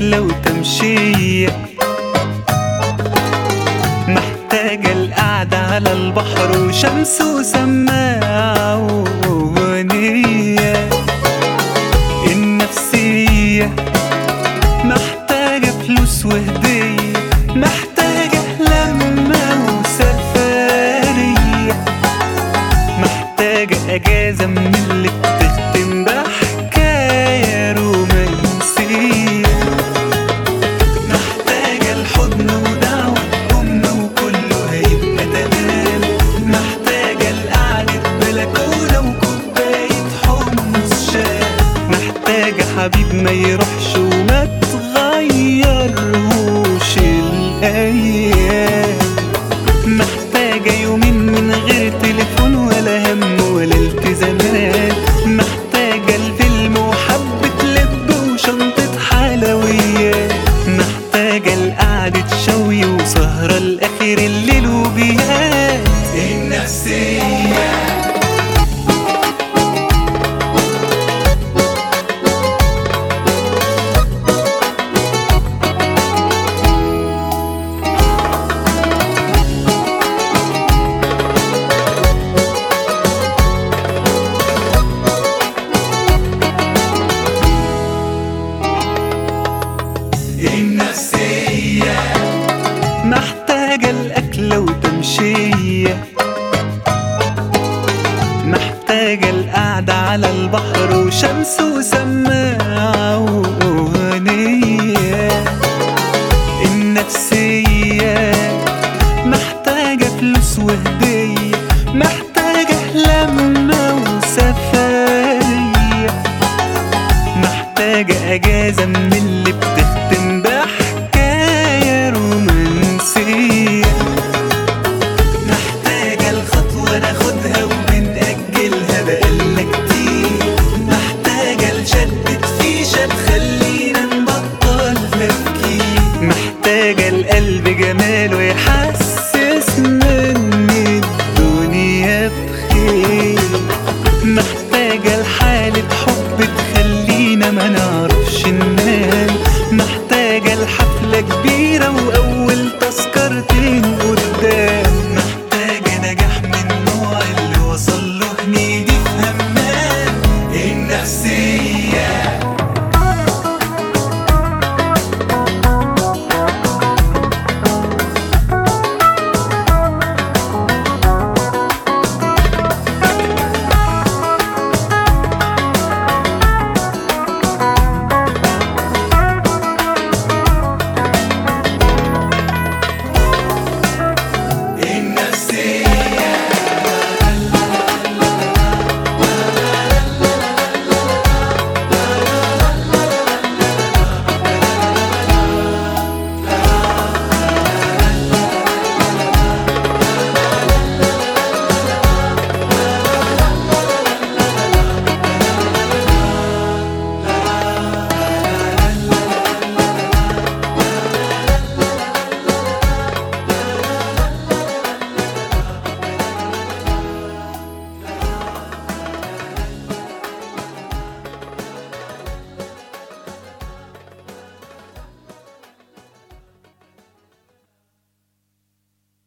أكلة وتمشية محتاجة القعدة على البحر وشمس وسماعة وأغنية النفسية محتاجة فلوس وهدية محتاجة لمة وسفرية محتاجة أجازة من اللي بتختم بحكاية رومانسية محتاجة الحضن ودعوة أم وكله هيبقى تمام محتاجة القعدة بلكونة وكوباية حمص شاي محتاجة حبيب ما يروحش وما تغيرهوش الأيام محتاجة يومين من غير تليفون ولا هم ولا التزامات محتاجة الفيلم وحبة لب وشنطة حلويات محتاجة القعدة شوي وسهرة لآخر الليل وبيات النفسية النفسية محتاجة الأكلة وتمشية محتاجة القعدة على البحر وشمس وسماعة وأغنية النفسية محتاجة فلوس وهدية